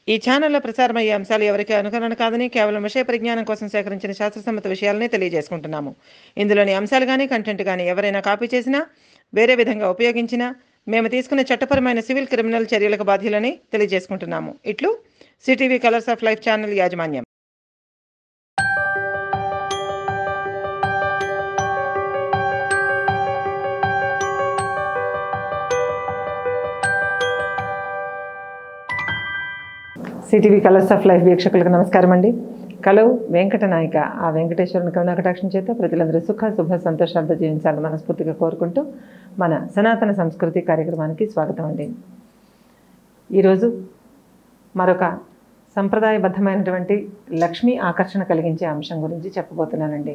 ఈ ఛానల్లో ప్రసారమయ్యే అంశాలు ఎవరికి అనుకరణ కాదని కేవలం విషయ పరిజ్ఞానం కోసం సేకరించిన శాస్త్రసమ్మత విషయాలనే తెలియజేసుకుంటున్నాము ఇందులోని అంశాలు కానీ కంటెంట్ కానీ ఎవరైనా కాపీ చేసినా వేరే విధంగా ఉపయోగించినా మేము తీసుకునే చట్టపరమైన సివిల్ క్రిమినల్ చర్యలకు బాధ్యులని తెలియజేసుకుంటున్నాము ఇట్లు CTV colours of life channel యాజమాన్యం సిటీవీ కలర్స్ ఆఫ్ లైఫ్ వీక్షకులకు నమస్కారం అండి కలవు వెంకట నాయక ఆ వెంకటేశ్వరుని కరుణాకటాక్షం చేత ప్రజలందరూ సుఖ శుభ సంతోషాలతో జీవించాలని మనస్ఫూర్తిగా కోరుకుంటూ మన సనాతన సంస్కృతి కార్యక్రమానికి స్వాగతం అండి ఈరోజు మరొక సంప్రదాయబద్ధమైనటువంటి లక్ష్మీ ఆకర్షణ కలిగించే అంశం గురించి చెప్పబోతున్నానండి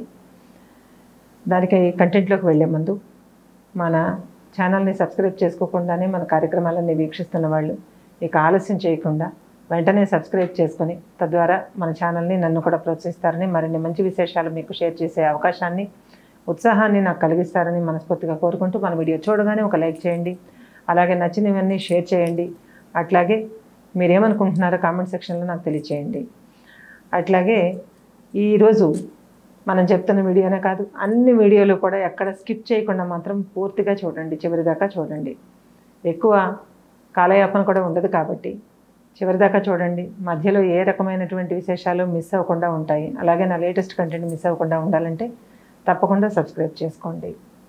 దానికి కంటెంట్లోకి వెళ్ళే ముందు మన ఛానల్ని సబ్స్క్రైబ్ చేసుకోకుండానే మన కార్యక్రమాలన్నీ వీక్షిస్తున్న వాళ్ళు ఇక ఆలస్యం చేయకుండా వెంటనే సబ్స్క్రైబ్ చేసుకొని తద్వారా మన ఛానల్ని నన్ను కూడా ప్రోత్సహిస్తారని మరిన్ని మంచి విశేషాలు మీకు షేర్ చేసే అవకాశాన్ని ఉత్సాహాన్ని నాకు కలిగిస్తారని మనస్ఫూర్తిగా కోరుకుంటూ మన వీడియో చూడగానే ఒక లైక్ చేయండి అలాగే నచ్చినవన్నీ షేర్ చేయండి అట్లాగే మీరేమనుకుంటున్నారో కామెంట్ సెక్షన్లో నాకు తెలియచేయండి అట్లాగే ఈరోజు మనం చెప్తున్న వీడియోనే కాదు అన్ని వీడియోలు కూడా ఎక్కడ స్కిప్ చేయకుండా మాత్రం పూర్తిగా చూడండి చివరిదాకా చూడండి ఎక్కువ కాలయాపన కూడా ఉండదు కాబట్టి చివరిదాకా చూడండి మధ్యలో ఏ రకమైనటువంటి విశేషాలు మిస్ అవ్వకుండా ఉంటాయి అలాగే నా లేటెస్ట్ కంటెంట్ మిస్ అవ్వకుండా ఉండాలంటే తప్పకుండా సబ్స్క్రైబ్ చేసుకోండి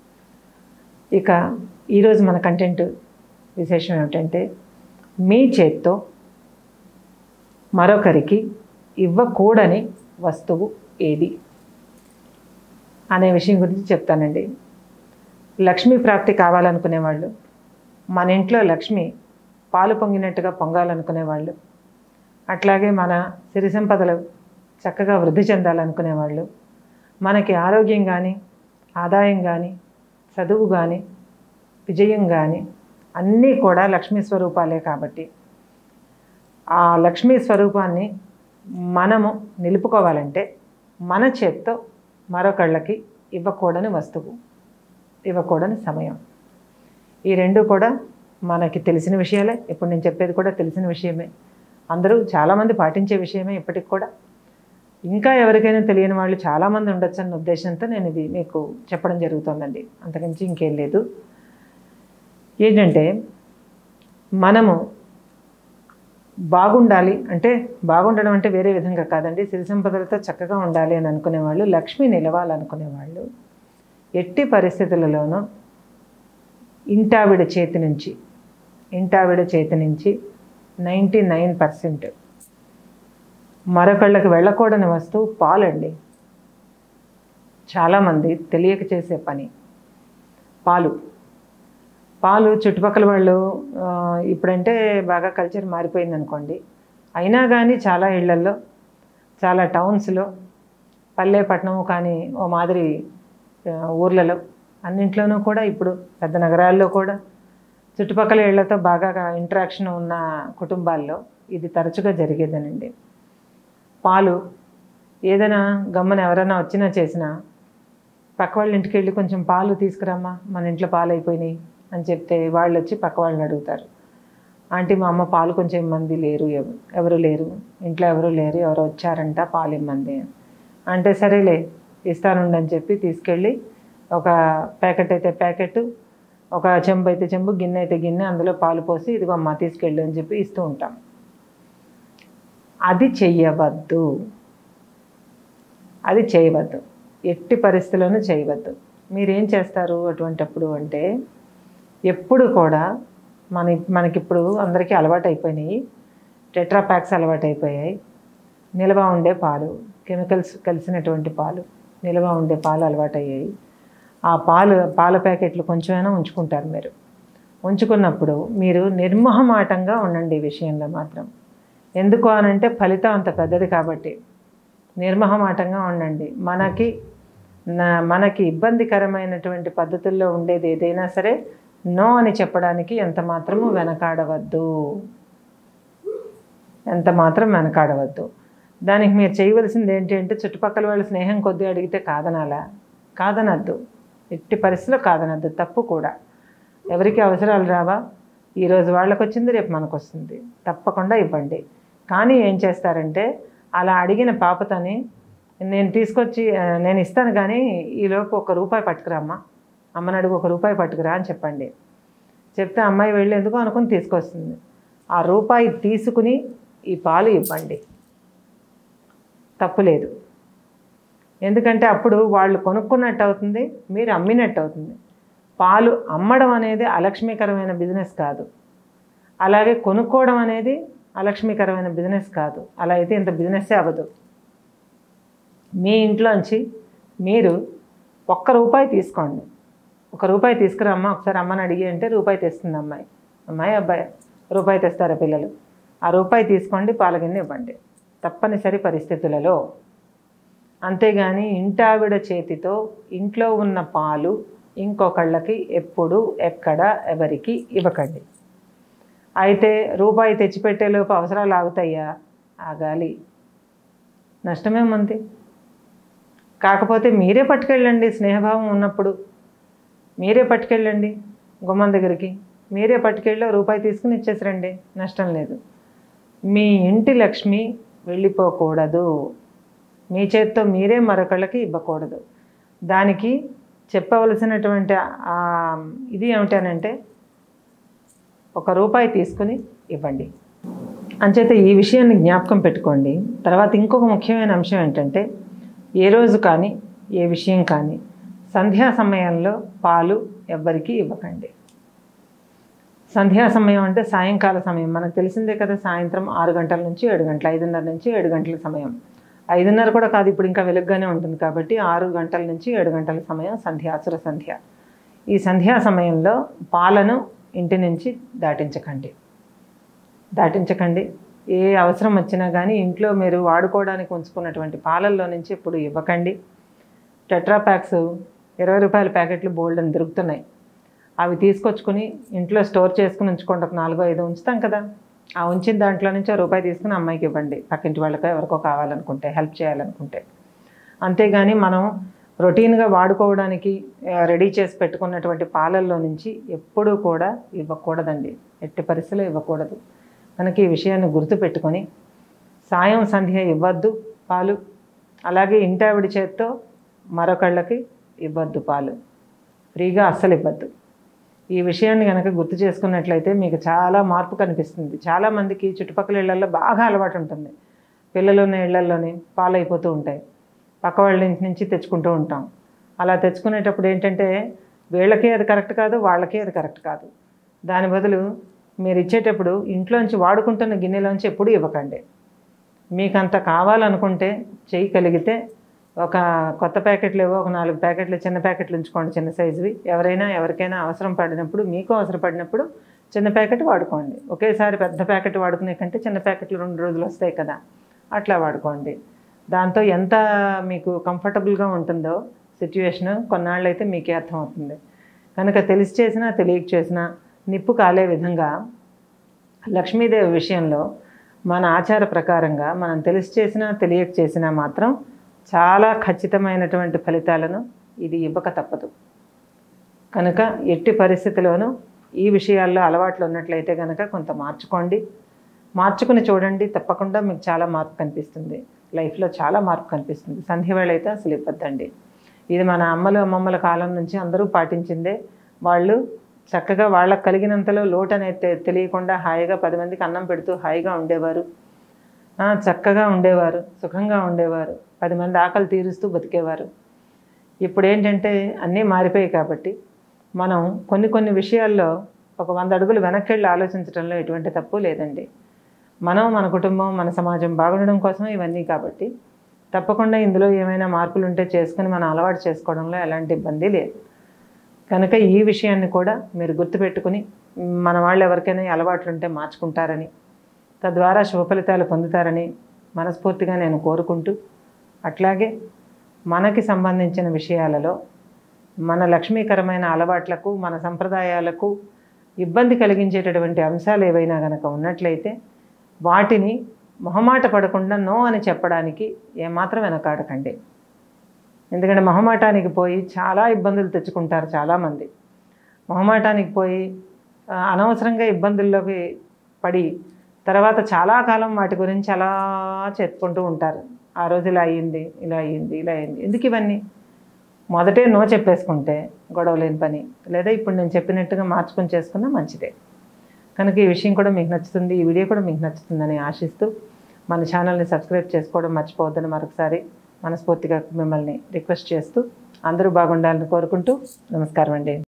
ఇక ఈరోజు మన కంటెంట్ విశేషం ఏమిటంటే మీ చేత్తో మరొకరికి ఇవ్వకూడని వస్తువు ఏది అనే విషయం గురించి చెప్తానండి లక్ష్మీ ప్రాప్తి కావాలనుకునే వాళ్ళు మన ఇంట్లో లక్ష్మి పాలు పొంగినట్టుగా పొంగాలనుకునే వాళ్ళు అట్లాగే మన సిరి సంపదలు చక్కగా వృద్ధి చెందాలనుకునే వాళ్ళు మనకి ఆరోగ్యం కానీ ఆదాయం కానీ చదువు కానీ విజయం కానీ అన్నీ కూడా లక్ష్మీ స్వరూపాలే కాబట్టి ఆ లక్ష్మీ స్వరూపాన్ని మనము నిలుపుకోవాలంటే మన చేత్తో మరొకళ్ళకి ఇవ్వకూడని వస్తువు ఇవ్వకూడని సమయం ఈ రెండు కూడా మనకి తెలిసిన విషయాలే ఇప్పుడు నేను చెప్పేది కూడా తెలిసిన విషయమే అందరూ చాలామంది పాటించే విషయమే ఇప్పటికి కూడా ఇంకా ఎవరికైనా తెలియని వాళ్ళు చాలామంది ఉండొచ్చు అన్న ఉద్దేశంతో నేను ఇది మీకు చెప్పడం జరుగుతుందండి అంతకుమించి ఇంకేం లేదు ఏంటంటే మనము బాగుండాలి అంటే బాగుండడం అంటే వేరే విధంగా కాదండి సిరి సంపదలతో చక్కగా ఉండాలి అని అనుకునేవాళ్ళు లక్ష్మి నిలవాలనుకునేవాళ్ళు ఎట్టి పరిస్థితులలోనూ ఇంటావిడ చేతి నుంచి ఇంటావిడ చేతి నుంచి నైంటీ నైన్ పర్సెంట్ మరొకళ్ళకి వెళ్ళకూడని వస్తువు పాలండి చాలామంది తెలియక చేసే పని పాలు పాలు చుట్టుపక్కల వాళ్ళు ఆ, ఇప్పుడంటే బాగా కల్చర్ మారిపోయింది అనుకోండి అయినా కానీ చాలా ఇళ్లల్లో చాలా టౌన్స్లో పల్లె పట్టణం కానీ ఓ మాదిరి ఆ, ఊర్లలో అన్నింట్లోనూ కూడా ఇప్పుడు పెద్ద నగరాల్లో కూడా చుట్టుపక్కల ఇళ్లతో బాగా ఇంటరాక్షన్ ఉన్న కుటుంబాల్లో ఇది తరచుగా జరిగేదేనండి పాలు ఏదైనా గమ్మన ఎవరైనా వచ్చినా చేసినా పక్క వాళ్ళ ఇంటికి వెళ్ళి కొంచెం పాలు తీసుకురమ్మా మన ఇంట్లో పాలు అయిపోయినాయి అని చెప్తే వాళ్ళు వచ్చి పక్క వాళ్ళని అడుగుతారు ఆంటీ మా అమ్మ పాలు కొంచెం ఇమ్మంది లేరు ఎవ- ఎవరు లేరు ఇంట్లో ఎవరు లేరు ఎవరు వచ్చారంట పాలు ఇమ్మంది అంటే సరేలే ఇస్తానుండి అని చెప్పి తీసుకెళ్ళి ఒక ప్యాకెట్ అయితే ప్యాకెట్ ఒక చెంబు అయితే చెంబు గిన్నె అయితే గిన్నె అందులో పాలు పోసి ఇదిగో అమ్మ తీసుకెళ్ళు అని చెప్పి ఇస్తూ ఉంటాం అది చెయ్యవద్దు అది చేయవద్దు ఎట్టి పరిస్థితుల్లోనూ చేయవద్దు మీరేం చేస్తారు అటువంటప్పుడు అంటే ఎప్పుడు కూడా మన మనకిప్పుడు అందరికీ అలవాటు అయిపోయినాయి టెట్రా ప్యాక్స్ అలవాటు అయిపోయాయి నిల్వ ఉండే పాలు కెమికల్స్ కలిసినటువంటి పాలు నిల్వ ఉండే పాలు అలవాటు అయ్యాయి ఆ పాలు పాల ప్యాకెట్లు కొంచెమైనా ఉంచుకుంటారు మీరు ఉంచుకున్నప్పుడు మీరు నిర్మోహమాటంగా ఉండండి ఈ విషయంలో మాత్రం ఎందుకు అనంటే ఫలితం అంత పెద్దది కాబట్టి నిర్మహమాటంగా ఉండండి మనకి నా- మనకి ఇబ్బందికరమైనటువంటి పద్ధతుల్లో ఉండేది ఏదైనా సరే నో అని చెప్పడానికి ఎంత మాత్రము వెనకాడవద్దు ఎంత మాత్రం వెనకాడవద్దు దానికి మీరు చేయవలసింది ఏంటి అంటే చుట్టుపక్కల వాళ్ళ స్నేహం కొద్దీ అడిగితే కాదనాలా కాదనద్దు ఎట్టి పరిస్థితిలో కాదనద్దు తప్పు కూడా ఎవరికి అవసరాలు రావా ఈరోజు వాళ్ళకి వచ్చింది రేపు మనకు వస్తుంది తప్పకుండా ఇవ్వండి కానీ ఏం చేస్తారంటే అలా అడిగిన పాపతోని నేను తీసుకొచ్చి ఆ, నేను ఇస్తాను కానీ ఈలోపు ఒక రూపాయి పట్టుకురామ్మా అమ్మని అడుగు ఒక రూపాయి పట్టుకురా అని చెప్పండి చెప్తే అమ్మాయి వెళ్ళి ఎందుకో అనుకుని తీసుకొస్తుంది ఆ రూపాయి తీసుకుని ఈ పాలు ఇవ్వండి తప్పు లేదు ఎందుకంటే అప్పుడు వాళ్ళు కొనుక్కున్నట్టు అవుతుంది మీరు అమ్మినట్టు అవుతుంది పాలు అమ్మడం అనేది అలక్ష్మీకరమైన బిజినెస్ కాదు అలాగే కొనుక్కోవడం అనేది అలక్ష్మీకరమైన బిజినెస్ కాదు అలా అయితే ఇంత బిజినెస్సే అవ్వదు మీ ఇంట్లోంచి మీరు ఒక్క రూపాయి తీసుకోండి ఒక రూపాయి తీసుకురమ్మా ఒకసారి అమ్మని అడిగి అంటే రూపాయి తెస్తుంది అమ్మాయి అమ్మాయి అబ్బాయి రూపాయి తెస్తారా పిల్లలు ఆ రూపాయి తీసుకోండి పాల గిన్నె ఇవ్వండి తప్పనిసరి పరిస్థితులలో అంతేగాని ఇంటావిడ చేతితో ఇంట్లో ఉన్న పాలు ఇంకొకళ్ళకి ఎప్పుడు ఎక్కడ ఎవరికి ఇవ్వకండి అయితే రూపాయి తెచ్చిపెట్టేలోపు అవసరాలు ఆగుతాయా ఆగాలి నష్టమేముంది కాకపోతే మీరే పట్టుకెళ్ళండి స్నేహభావం ఉన్నప్పుడు మీరే పట్టుకెళ్ళండి గుమ్మం దగ్గరికి మీరే పట్టుకెళ్ళి ఓ రూపాయి తీసుకుని ఇచ్చేసిరండి నష్టం లేదు మీ ఇంటి లక్ష్మి వెళ్ళిపోకూడదు మీ చేత్తో మీరే మరొకళ్ళకి ఇవ్వకూడదు దానికి చెప్పవలసినటువంటి ఆ ఇది ఏమిటనంటే ఒక రూపాయి తీసుకుని ఇవ్వండి అంచేత ఈ విషయాన్ని జ్ఞాపకం పెట్టుకోండి తర్వాత ఇంకొక ముఖ్యమైన అంశం ఏంటంటే ఏ రోజు కానీ ఏ విషయం కానీ సంధ్యా సమయంలో పాలు ఎవ్వరికీ ఇవ్వకండి సంధ్యా సమయం అంటే సాయంకాల సమయం మనకు తెలిసిందే కదా సాయంత్రం ఆరు గంటల నుంచి ఏడు గంటల ఐదున్నర నుంచి ఏడు గంటల సమయం ఐదున్నర కూడా కాదు ఇప్పుడు ఇంకా వెలుగ్గానే ఉంటుంది కాబట్టి ఆరు గంటల నుంచి ఏడు గంటల సమయం సంధ్యాసుర సంధ్య ఈ సంధ్యా సమయంలో పాలను ఇంటి నుంచి దాటించకండి దాటించకండి ఏ అవసరం వచ్చినా కానీ ఇంట్లో మీరు వాడుకోవడానికి ఉంచుకున్నటువంటి పాలల్లో నుంచి ఇప్పుడు ఇవ్వకండి టెట్రా ప్యాక్స్ ఇరవై రూపాయల ప్యాకెట్లు బోల్డ్ అని దొరుకుతున్నాయి అవి తీసుకొచ్చుకుని ఇంట్లో స్టోర్ చేసుకుని ఉంచుకోండి ఒక నాలుగో ఐదు ఉంచుతాం కదా ఆ ఉంచిన దాంట్లో నుంచి ఒక రూపాయి తీసుకుని అమ్మాయికి ఇవ్వండి పక్కింటి వాళ్ళకో ఎవరికో కావాలనుకుంటే హెల్ప్ చేయాలనుకుంటే అంతేగాని మనం రొటీన్గా వాడుకోవడానికి ఆ, రెడీ చేసి పెట్టుకున్నటువంటి పాలల్లో నుంచి ఎప్పుడూ కూడా ఇవ్వకూడదండి ఎట్టి పరిస్థితుల్లో ఇవ్వకూడదు కనుక ఈ విషయాన్ని గుర్తుపెట్టుకొని సాయం సంధ్య ఇవ్వద్దు పాలు అలాగే ఇంటావిడి చేత్తో మరొకళ్ళకి ఇవ్వద్దు పాలు ఫ్రీగా అస్సలు ఇవ్వద్దు ఈ విషయాన్ని కనుక గుర్తు చేసుకున్నట్లయితే మీకు చాలా మార్పు కనిపిస్తుంది చాలామందికి చుట్టుపక్కల ఇళ్లలో బాగా అలవాటు ఉంటుంది పిల్లలు ఉన్న ఇళ్లలోనే పాలు అయిపోతూ ఉంటాయి పక్క వాళ్ళ ఇంటి నుంచి తెచ్చుకుంటూ ఉంటాం అలా తెచ్చుకునేటప్పుడు ఏంటంటే వీళ్ళకి అది కరెక్ట్ కాదు వాళ్ళకి అది కరెక్ట్ కాదు దాని బదులు మీరు ఇచ్చేటప్పుడు ఇంట్లోంచి వాడుకుంటున్న గిన్నెలోంచి ఎప్పుడూ ఇవ్వకండి మీకు అంత కావాలనుకుంటే చేయగలిగితే ఒక కొత్త ప్యాకెట్లు ఏవో ఒక నాలుగు ప్యాకెట్లు చిన్న ప్యాకెట్లు ఉంచుకోండి చిన్న సైజువి ఎవరైనా ఎవరికైనా అవసరం పడినప్పుడు మీకు అవసరం పడినప్పుడు చిన్న ప్యాకెట్ వాడుకోండి ఒకేసారి పెద్ద ప్యాకెట్ వాడుకునే కంటే చిన్న ప్యాకెట్లు రెండు రోజులు వస్తాయి కదా అట్లా వాడుకోండి దాంతో ఎంత మీకు కంఫర్టబుల్గా ఉంటుందో సిచ్యువేషన్ కొన్నాళ్ళు అయితే మీకే అర్థమవుతుంది కనుక తెలిసి చేసినా తెలియక చేసినా నిప్పు కాలే విధంగా లక్ష్మీదేవి విషయంలో మన ఆచార ప్రకారంగా మనం తెలిసి చేసినా తెలియక చేసినా మాత్రం చాలా ఖచ్చితమైనటువంటి ఫలితాలను ఇది ఇవ్వక తప్పదు కనుక ఎట్టి పరిస్థితిలోనూ ఈ విషయాల్లో అలవాట్లు ఉన్నట్లయితే కనుక కొంత మార్చుకోండి మార్చుకుని చూడండి తప్పకుండా మీకు చాలా మార్పు కనిపిస్తుంది లైఫ్లో చాలా మార్పు కనిపిస్తుంది సంధ్య వేళ అయితే అసలు ఇవ్వద్దండి ఇది మన అమ్మలు అమ్మమ్మల కాలం నుంచి అందరూ పాటించిందే వాళ్ళు చక్కగా వాళ్ళకు కలిగినంతలో లోటు అనేది తె- తెలియకుండా హాయిగా పది మందికి అన్నం పెడుతూ హాయిగా ఉండేవారు ఆ, చక్కగా ఉండేవారు సుఖంగా ఉండేవారు పది మంది ఆకలి తీరుస్తూ బతికేవారు ఇప్పుడు ఏంటంటే అన్నీ మారిపోయాయి కాబట్టి మనం కొన్ని కొన్ని విషయాల్లో ఒక వంద అడుగులు వెనక్కి వెళ్ళి ఆలోచించడంలో ఎటువంటి తప్పు లేదండి మనం మన కుటుంబం మన సమాజం బాగుండడం కోసం ఇవన్నీ కాబట్టి తప్పకుండా ఇందులో ఏమైనా మార్పులు ఉంటే చేసుకుని మనం అలవాటు చేసుకోవడంలో ఎలాంటి ఇబ్బంది లేదు కనుక ఈ విషయాన్ని కూడా మీరు గుర్తుపెట్టుకుని మన వాళ్ళు ఎవరికైనా ఈ అలవాట్లు ఉంటే మార్చుకుంటారని తద్వారా శుభ ఫలితాలు పొందుతారని మనస్ఫూర్తిగా నేను కోరుకుంటూ అట్లాగే మనకి సంబంధించిన విషయాలలో మన లక్ష్మీకరమైన అలవాట్లకు మన సంప్రదాయాలకు ఇబ్బంది కలిగించేటటువంటి అంశాలు ఏవైనా కనుక ఉన్నట్లయితే వాటిని మొహమాట పడకుండా నో అని చెప్పడానికి ఏమాత్రం వెనకాడకండి ఎందుకంటే మొహమాటానికి పోయి చాలా ఇబ్బందులు తెచ్చుకుంటారు చాలామంది మొహమాటానికి పోయి ఆ, అనవసరంగా ఇబ్బందుల్లోకి పడి తర్వాత చాలా కాలం వాటి గురించి అలా చెప్పుకుంటూ ఉంటారు ఆ రోజు ఇలా అయ్యింది ఇలా అయ్యింది ఇలా అయ్యింది ఎందుకు ఇవన్నీ మొదటే నో చెప్పేసుకుంటే గొడవ లేని పని లేదా ఇప్పుడు నేను చెప్పినట్టుగా మార్చుకొని చేసుకున్నా మంచిదే కనుక ఈ విషయం కూడా మీకు నచ్చుతుంది ఈ వీడియో కూడా మీకు నచ్చుతుందని ఆశిస్తూ మన ఛానల్ని సబ్స్క్రైబ్ చేసుకోవడం మర్చిపోవద్దని మరొకసారి మనస్ఫూర్తిగా మిమ్మల్ని రిక్వెస్ట్ చేస్తూ అందరూ బాగుండాలని కోరుకుంటూ నమస్కారం అండి